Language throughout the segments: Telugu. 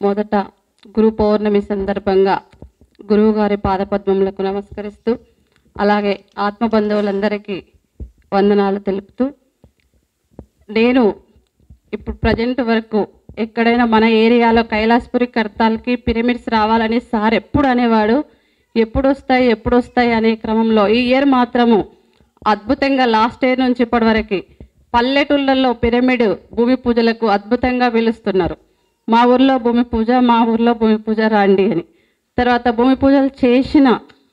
మొదట గురు పౌర్ణమి సందర్భంగా గురువు గారి పాదపద్మములకు నమస్కరిస్తూ అలాగే ఆత్మ బంధువులందరికీ వందనాలు తెలుపుతూ నేను ఇప్పుడు ప్రజెంట్ వరకు ఎక్కడైనా మన ఏరియాలో కైలాసపురి కర్తాలకి పిరమిడ్స్ రావాలని సార్ ఎప్పుడు అనేవాడు ఎప్పుడు వస్తాయి ఎప్పుడు వస్తాయి అనే క్రమంలో ఈ ఇయర్ మాత్రము అద్భుతంగా లాస్ట్ ఇయర్ నుంచి ఇప్పటి వరకు పల్లెటూళ్ళల్లో పిరమిడ్ భూమి పూజలకు అద్భుతంగా పిలుస్తున్నారు మా ఊర్లో భూమి పూజ మా ఊర్లో భూమి పూజ రండి అని తర్వాత భూమి పూజలు చేసిన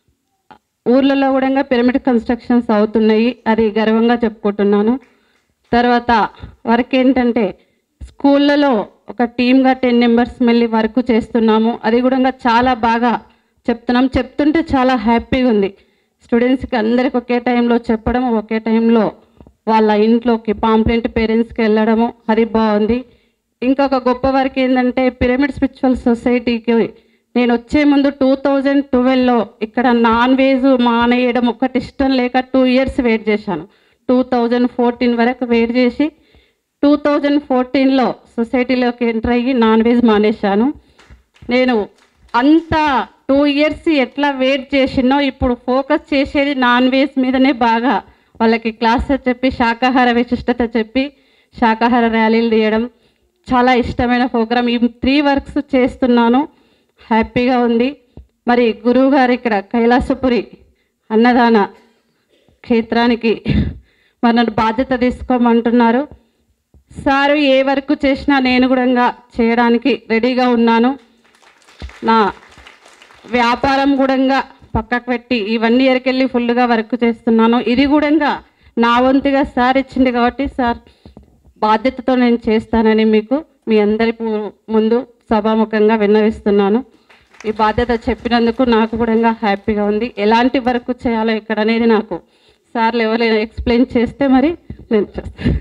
ఊర్లలో కూడా పిరమిడ్ కన్స్ట్రక్షన్స్ అవుతున్నాయి అది గర్వంగా చెప్పుకుంటున్నాను తర్వాత వర్క్ ఏంటంటే స్కూళ్ళలో ఒక టీమ్గా టెన్ మెంబర్స్ మళ్ళీ వర్క్ చేస్తున్నాము అది కూడా చాలా బాగా చెప్తున్నాం చెప్తుంటే చాలా హ్యాపీగా ఉంది స్టూడెంట్స్కి అందరికి ఒకే టైంలో చెప్పడం ఒకే టైంలో వాళ్ళ ఇంట్లోకి పాంప్లెంట్ పేరెంట్స్కి వెళ్ళడము అది బాగుంది ఇంకొక గొప్ప వర్క్ ఏంటంటే పిరమిడ్ స్పిరిచువల్ సొసైటీకి నేను వచ్చే ముందు టూ థౌజండ్ ట్వెల్వ్లో ఇక్కడ నాన్ వెజ్ మానేయడం ఒకటి ఇష్టం లేక టూ ఇయర్స్ వెయిట్ చేశాను టూ థౌజండ్ ఫోర్టీన్ వరకు వెయిట్ చేసి టూ థౌజండ్ ఫోర్టీన్లో సొసైటీలోకి ఎంటర్ అయ్యి నాన్ వెజ్ మానేశాను నేను అంత టూ ఇయర్స్ ఎట్లా వెయిట్ చేసినో ఇప్పుడు ఫోకస్ చేసేది నాన్ వెజ్ మీదనే బాగా వాళ్ళకి క్లాసెస్ చెప్పి శాకాహార విశిష్టత చెప్పి శాకాహార ర్యాలీలు తీయడం చాలా ఇష్టమైన ప్రోగ్రామ్ ఈ త్రీ వర్క్స్ చేస్తున్నాను హ్యాపీగా ఉంది మరి గురువు గారు ఇక్కడ కైలాసపురి అన్నదాన క్షేత్రానికి మరి నన్ను బాధ్యత తీసుకోమంటున్నారు సారు ఏ వర్క్ చేసినా నేను కూడా చేయడానికి రెడీగా ఉన్నాను నా వ్యాపారం కూడా పక్కకు పెట్టి ఈ వన్ ఇయర్కి వెళ్ళి ఫుల్గా వర్క్ చేస్తున్నాను ఇది కూడా నా వంతుగా సార్ ఇచ్చింది కాబట్టి సార్ బాధ్యతతో నేను చేస్తానని మీకు మీ అందరి ము- ముందు సభాముఖంగా విన్నవిస్తున్నాను ఈ బాధ్యత చెప్పినందుకు నాకు కూడా హ్యాపీగా ఉంది ఎలాంటి వర్క్ చేయాలో ఇక్కడ అనేది నాకు సార్లు ఎవరైనా ఎక్స్ప్లెయిన్ చేస్తే మరి నేను చేస్తాను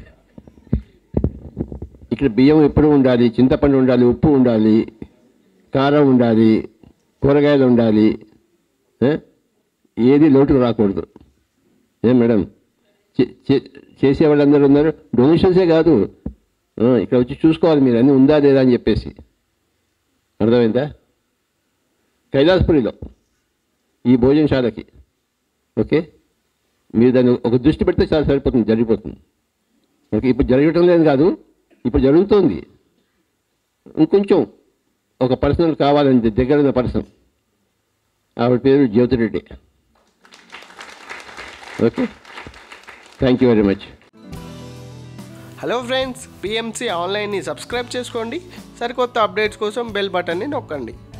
ఇక్కడ బియ్యం ఎప్పుడు ఉండాలి చింతపండు ఉండాలి ఉప్పు ఉండాలి కారం ఉండాలి కూరగాయలు ఉండాలి ఏ? ఏది లోటుకు రాకూడదు ఏం మేడం చే- చే- చేసే వాళ్ళందరూ ఉన్నారు డొనేషన్సే కాదు ఆ, ఇక్కడ వచ్చి చూసుకోవాలి మీరు అన్నీ ఉందా లేదా అని చెప్పేసి అర్థమైందా కైలాసపురిలో ఈ భోజనశాలకి ఓకే మీరు దాన్ని ఒక దృష్టి పెడితే చాలా సరిపోతుంది జరిగిపోతుంది ఓకే ఇప్పుడు జరగటం లేదు కాదు ఇప్పుడు జరుగుతోంది ఇంకొంచెం ఒక పర్సనల్ కావాలండి దగ్గర ఉన్న పర్సన్ ఆవిడ పేరు Jyothireddy okay thank you very much hello friends PMC ఆన్లైన్ని సబ్స్క్రైబ్ చేసుకోండి సరికొత్త అప్డేట్స్ కోసం బెల్ బటన్ని నొక్కండి